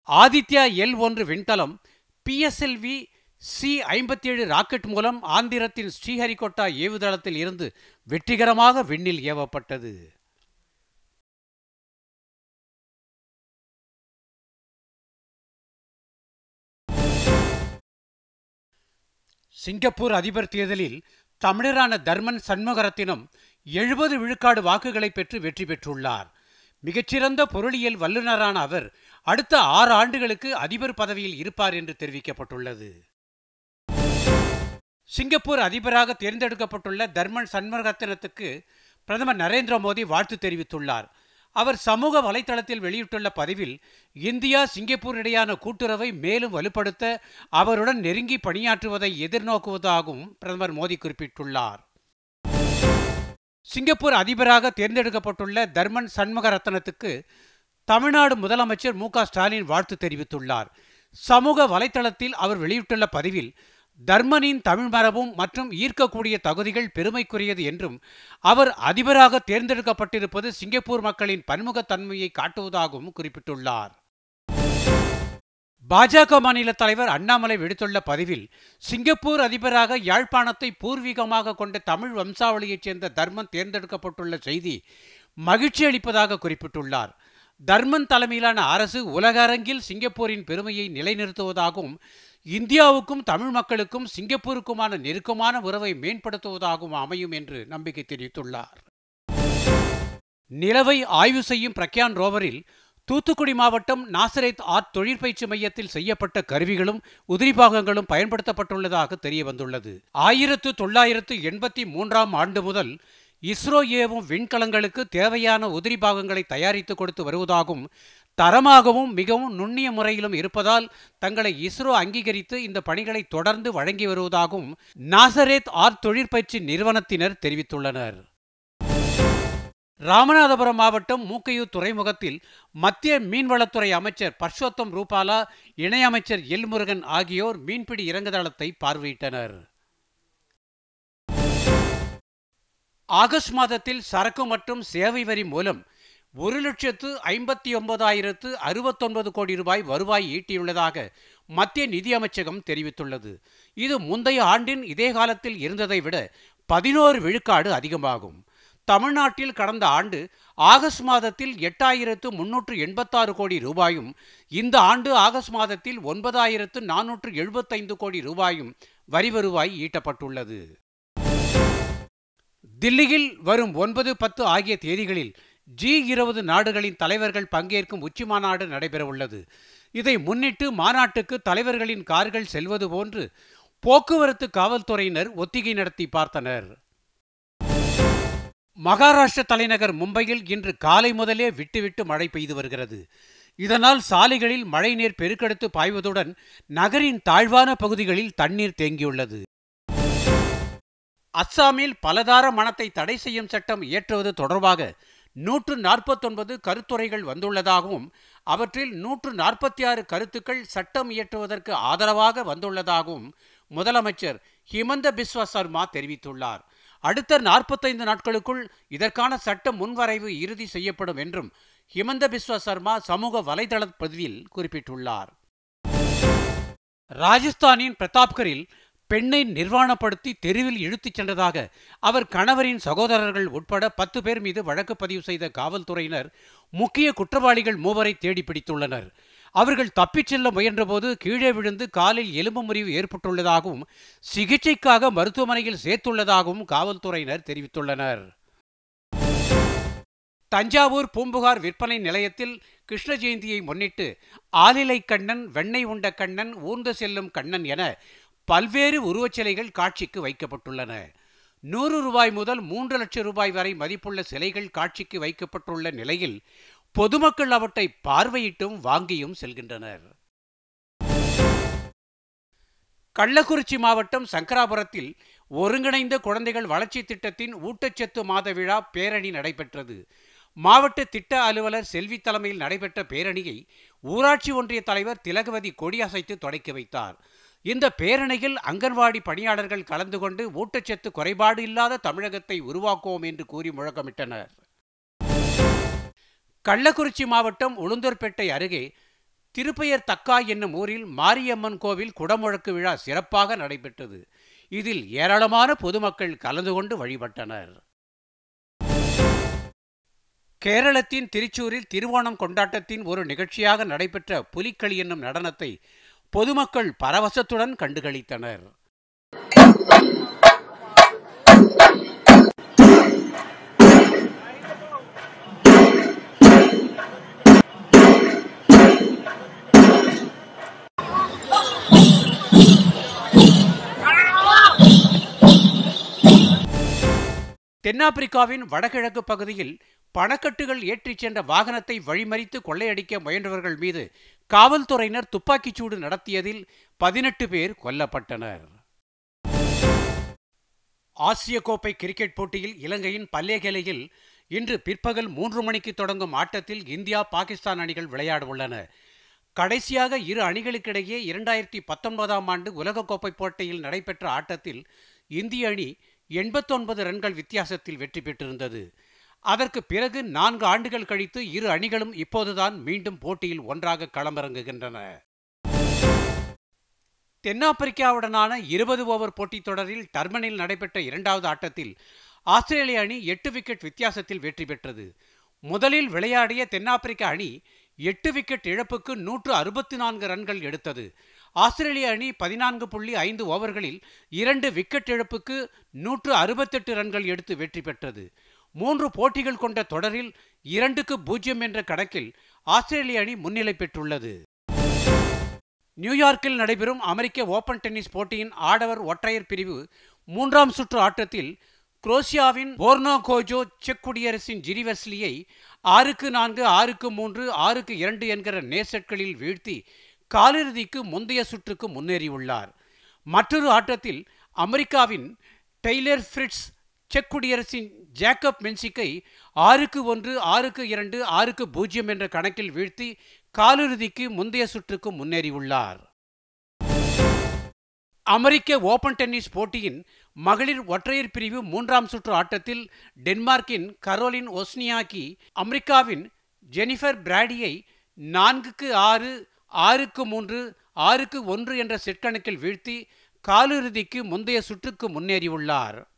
Aditya L ஒன்று விண்கலம் PSLV C ஐம்பத்தி ஏழு ராக்கெட் மூலம் ஆந்திரத்தின் ஸ்ரீஹரிகோட்டா ஏவுதளத்தில் இருந்து வெற்றிகரமாக விண்ணில் ஏவப்பட்டது சிங்கப்பூர் அதிபர் தேர்தலில் தமிழரான தர்மன் சண்முகரத்தினம் எழுபது விழுக்காடு வாக்குகளை பெற்று வெற்றி பெற்றுள்ளார் மிகச்சிறந்த பொருளியல் வல்லுநரான அவர் அடுத்த ஆறு ஆண்டுகளுக்கு அதிபர் பதவியில் இருப்பார் என்று தெரிவிக்கப்பட்டுள்ளது சிங்கப்பூர் அதிபராக தேர்ந்தெடுக்கப்பட்டுள்ள தர்மன் சண்முகரத்தினத்துக்கு பிரதமர் நரேந்திர மோடி வாழ்த்து தெரிவித்துள்ளார் அவர் சமூக வலைதளத்தில் வெளியிட்டுள்ள பதிவில் இந்தியா சிங்கப்பூர் இடையான கூட்டுறவை மேலும் வலுப்படுத்த அவருடன் நெருங்கி பணியாற்றுவதை எதிர்நோக்குவதாகவும் பிரதமர் மோடி குறிப்பிட்டுள்ளார் சிங்கப்பூர் அதிபராக தேர்ந்தெடுக்கப்பட்டுள்ள தர்மன் சண்முகரத்னத்துக்கு தமிழ்நாடு முதலமைச்சர் மு ஸ்டாலின் வாழ்த்து தெரிவித்துள்ளார் சமூக வலைதளத்தில் அவர் வெளியிட்டுள்ள பதிவில் தர்மனின் தமிழ் மரபும் மற்றும் ஈர்க்கக்கூடிய தகுதிகள் பெருமைக்குரியது என்றும் அவர் அதிபராக தேர்ந்தெடுக்கப்பட்டிருப்பது சிங்கப்பூர் மக்களின் பன்முகத்தன்மையை காட்டுவதாகவும் குறிப்பிட்டுள்ளார் பாஜக மாநில தலைவர் அண்ணாமலை விடுத்துள்ள பதிவில் சிங்கப்பூர் அதிபராக யாழ்ப்பாணத்தை பூர்வீகமாக கொண்ட தமிழ் வம்சாவளியைச் சேர்ந்த தர்மன் தேர்ந்தெடுக்கப்பட்டுள்ள செய்தி மகிழ்ச்சி அளிப்பதாக குறிப்பிட்டுள்ளார் தர்மன் தலைமையிலான அரசு உலக அரங்கில் சிங்கப்பூரின் பெருமையை நிலைநிறுத்துவதாகவும் இந்தியாவுக்கும் தமிழ் மக்களுக்கும் சிங்கப்பூருக்குமான நெருக்கமான உறவை மேம்படுத்துவதாகவும் அமையும் என்று நம்பிக்கை தெரிவித்துள்ளார் நிலவை ஆய்வு செய்யும் பிரக்யான் ரோவரில் தூத்துக்குடி மாவட்டம் நாசரேத் ஆர்ட் தொழிற்பயிற்சி மையத்தில் செய்யப்பட்ட கருவிகளும் உதிரிபாகங்களும் பயன்படுத்தப்பட்டுள்ளதாக தெரிய வந்துள்ளது ஆயிரத்து தொள்ளாயிரத்து எண்பத்தி மூன்றாம் ஆண்டு முதல் இஸ்ரோ ஏவும் விண்கலங்களுக்கு தேவையான உதிரி பாகங்களை தயாரித்து கொடுத்து வருவதாகவும் தரமாகவும் மிகவும் நுண்ணிய முறையிலும் இருப்பதால் தங்களை இஸ்ரோ அங்கீகரித்து இந்த பணிகளை தொடர்ந்து வழங்கி வருவதாகவும் நாசரேத் ஆர்ட் தொழிற்பயிற்சி நிறுவனத்தினர் தெரிவித்துள்ளனர் ராமநாதபுரம் மாவட்டம் மூக்கையூர் துறைமுகத்தில் மத்திய மீன்வளத்துறை அமைச்சர் பர்ஷோத்தம் ரூபாலா இணையமைச்சர் எல்முருகன் ஆகியோர் மீன்பிடி இறங்குதளத்தை பார்வையிட்டனர் ஆகஸ்ட் மாதத்தில் சரக்கு மற்றும் சேவை வரி மூலம் ஒரு லட்சத்து ஐம்பத்தி ஒன்பதாயிரத்து அறுபத்தொன்பது கோடி ரூபாய் வருவாய் ஈட்டியுள்ளதாக மத்திய நிதியமைச்சகம் தெரிவித்துள்ளது இது முந்தைய ஆண்டின் இதே காலத்தில் இருந்ததை விட பதினோரு விழுக்காடு அதிகமாகும் தமிழ்நாட்டில் கடந்த ஆண்டு ஆகஸ்ட் மாதத்தில் எட்டாயிரத்து முன்னூற்று எண்பத்தாறு கோடி ரூபாயும் இந்த ஆண்டு ஆகஸ்ட் மாதத்தில் ஒன்பதாயிரத்து நானூற்று எழுபத்தைந்து கோடி ரூபாயும் வரி வருவாய் ஈட்டப்பட்டுள்ளது தில்லியில் வரும் ஒன்பது பத்து ஆகிய தேதிகளில் ஜி இருபது நாடுகளின் தலைவர்கள் பங்கேற்கும் உச்சி மாநாடு நடைபெறவுள்ளது இதை முன்னிட்டு மாநாட்டுக்கு தலைவர்களின் கார்கள் செல்வது போன்று போக்குவரத்து காவல்துறையினர் ஒத்திகை நடத்தி பார்த்தனர் மகாராஷ்டிர தலைநகர் மும்பையில் இன்று காலை முதலே விட்டுவிட்டு மழை பெய்து வருகிறது இதனால் சாலைகளில் மழைநீர் பெருக்கெடுத்து பாய்வதுடன் நகரின் தாழ்வான பகுதிகளில் தண்ணீர் தேங்கியுள்ளது அஸ்ஸாமில் பலதார மனத்தை தடை செய்யும் சட்டம் இயற்றுவது தொடர்பாக நூற்று நாற்பத்தொன்பது கருத்துரைகள் வந்துள்ளதாகவும் அவற்றில் நூற்று நாற்பத்தி ஆறு கருத்துக்கள் சட்டம் இயற்றுவதற்கு ஆதரவாக வந்துள்ளதாகவும் முதலமைச்சர் ஹிமந்த பிஸ்வா சர்மா தெரிவித்துள்ளார் அடுத்த நாற்பத்தைந்து நாட்களுக்குள் இதற்கான சட்ட முன்வரைவு இறுதி செய்யப்படும் என்றும் ஹிமந்த பிஸ்வா சர்மா சமூக வலைதள பதிவில் குறிப்பிட்டுள்ளார் ராஜஸ்தானின் பிரதாப்கரில் பெண்ணை நிர்வாணப்படுத்தி தெருவில் இழுத்துச் சென்றதாக அவர் கணவரின் சகோதரர்கள் உட்பட பத்து பேர் மீது வழக்கு பதிவு செய்த காவல்துறையினர் முக்கிய குற்றவாளிகள் மூவரை தேடி பிடித்துள்ளனர் அவர்கள் தப்பிச் செல்ல முயன்றபோது கீழே விழுந்து காலில் எலும்பு முறிவு ஏற்பட்டுள்ளதாகவும் சிகிச்சைக்காக மருத்துவமனையில் சேர்த்துள்ளதாகவும் காவல்துறையினர் தெரிவித்துள்ளனர் தஞ்சாவூர் பூம்புகார் விற்பனை நிலையத்தில் கிருஷ்ண ஜெயந்தியை முன்னிட்டு ஆலிலை கண்ணன் வெண்ணெய் உண்ட கண்ணன் ஊர்ந்து செல்லும் கண்ணன் என பல்வேறு உருவச்சிலைகள் காட்சிக்கு வைக்கப்பட்டுள்ளன நூறு ரூபாய் முதல் மூன்று லட்சம் ரூபாய் வரை மதிப்புள்ள சிலைகள் காட்சிக்கு வைக்கப்பட்டுள்ள நிலையில் பொதுமக்கள் அவற்றை பார்வையிட்டும் வாங்கியும் செல்கின்றனர் கள்ளக்குறிச்சி மாவட்டம் சங்கராபுரத்தில் ஒருங்கிணைந்த குழந்தைகள் வளர்ச்சி திட்டத்தின் ஊட்டச்சத்து மாத விழா பேரணி நடைபெற்றது மாவட்ட திட்ட அலுவலர் செல்வி தலைமையில் நடைபெற்ற பேரணியை ஊராட்சி ஒன்றிய தலைவர் திலகவதி கொடியசைத்து தொடக்கி வைத்தார் இந்த பேரணியில் அங்கன்வாடி பணியாளர்கள் கலந்து கொண்டு ஊட்டச்சத்து குறைபாடு இல்லாத தமிழகத்தை உருவாக்குவோம் என்று கூறி முழக்கமிட்டனர் கள்ளக்குறிச்சி மாவட்டம் உளுந்தூர்பேட்டை அருகே திருப்பெயர் தக்காய் என்னும் ஊரில் மாரியம்மன் கோவில் குடமுழக்கு விழா சிறப்பாக நடைபெற்றது இதில் ஏராளமான பொதுமக்கள் கலந்து கொண்டு வழிபட்டனர் கேரளத்தின் திருச்சூரில் திருவோணம் கொண்டாட்டத்தின் ஒரு நிகழ்ச்சியாக நடைபெற்ற புலிக்களி என்னும் நடனத்தை பொதுமக்கள் பரவசத்துடன் கண்டுகளித்தனர் தென்னாப்பிரிக்காவின் வடகிழக்கு பகுதியில் பணக்கட்டுகள் ஏற்றிச் சென்ற வாகனத்தை வழிமறித்து கொள்ளையடிக்க முயன்றவர்கள் மீது காவல்துறையினர் துப்பாக்கிச்சூடு நடத்தியதில் பதினெட்டு பேர் கொல்லப்பட்டனர் ஆசிய கோப்பை கிரிக்கெட் போட்டியில் இலங்கையின் பல்லேகலையில் இன்று பிற்பகல் மூன்று மணிக்கு தொடங்கும் ஆட்டத்தில் இந்தியா பாகிஸ்தான் அணிகள் விளையாட உள்ளன கடைசியாக இரு அணிகளுக்கிடையே இரண்டாயிரத்தி பத்தொன்பதாம் ஆண்டு உலகக்கோப்பை போட்டியில் நடைபெற்ற ஆட்டத்தில் இந்திய அணி எண்பத்தொன்பது ரன்கள் வித்தியாசத்தில் வெற்றி பெற்றிருந்தது அதற்கு பிறகு நான்கு ஆண்டுகள் கழித்து இரு அணிகளும் இப்போதுதான் மீண்டும் போட்டியில் ஒன்றாக களமிறங்குகின்றன தென்னாப்பிரிக்காவுடனான இருபது ஓவர் போட்டித் தொடரில் டர்மனில் நடைபெற்ற இரண்டாவது ஆட்டத்தில் ஆஸ்திரேலிய அணி எட்டு விக்கெட் வித்தியாசத்தில் வெற்றி பெற்றது முதலில் விளையாடிய தென்னாப்பிரிக்க அணி எட்டு விக்கெட் இழப்புக்கு நூற்று அறுபத்தி நான்கு ரன்கள் எடுத்தது ஆஸ்திரேலிய அணி பதினான்கு புள்ளி ஐந்து ஓவர்களில் இரண்டு விக்கெட் இழப்புக்கு நூற்று அறுபத்தெட்டு ரன்கள் எடுத்து வெற்றி பெற்றது மூன்று போட்டிகள் கொண்ட தொடரில் இரண்டுக்கு பூஜ்ஜியம் என்ற கணக்கில் ஆஸ்திரேலிய அணி முன்னிலை பெற்றுள்ளது நியூயார்க்கில் நடைபெறும் அமெரிக்க ஓபன் டென்னிஸ் போட்டியின் ஆடவர் ஒற்றையர் பிரிவு மூன்றாம் சுற்று ஆட்டத்தில் குரோஷியாவின் போர்னோ கோஜோ செக் குடியரசின் ஜிரிவெஸ்லியை ஆறுக்கு நான்கு ஆறுக்கு மூன்று ஆறுக்கு இரண்டு என்கிற நேர்செட்களில் வீழ்த்தி காலிறுதிக்கு முந்தைய சுற்றுக்கு முன்னேறியுள்ளார் மற்றொரு ஆட்டத்தில் அமெரிக்காவின் டெய்லர் ஃப்ரிட்ஸ் செக் குடியரசின் ஜேக்கப் மென்சிக்கை ஆறுக்கு ஒன்று ஆறுக்கு இரண்டு ஆறுக்கு பூஜ்ஜியம் என்ற கணக்கில் வீழ்த்தி காலிறுதிக்கு முந்தைய சுற்றுக்கு முன்னேறியுள்ளார் அமெரிக்க ஓபன் டென்னிஸ் போட்டியின் மகளிர் ஒற்றையர் பிரிவு மூன்றாம் சுற்று ஆட்டத்தில் டென்மார்க்கின் கரோலின் ஒஸ்னியாக்கி அமெரிக்காவின் ஜெனிஃபர் பிராடியை நான்குக்கு ஆறு ஆறுக்கு மூன்று ஆறுக்கு ஒன்று என்ற செட் கணக்கில் வீழ்த்தி காலிறுதிக்கு முந்தைய சுற்றுக்கு முன்னேறியுள்ளார்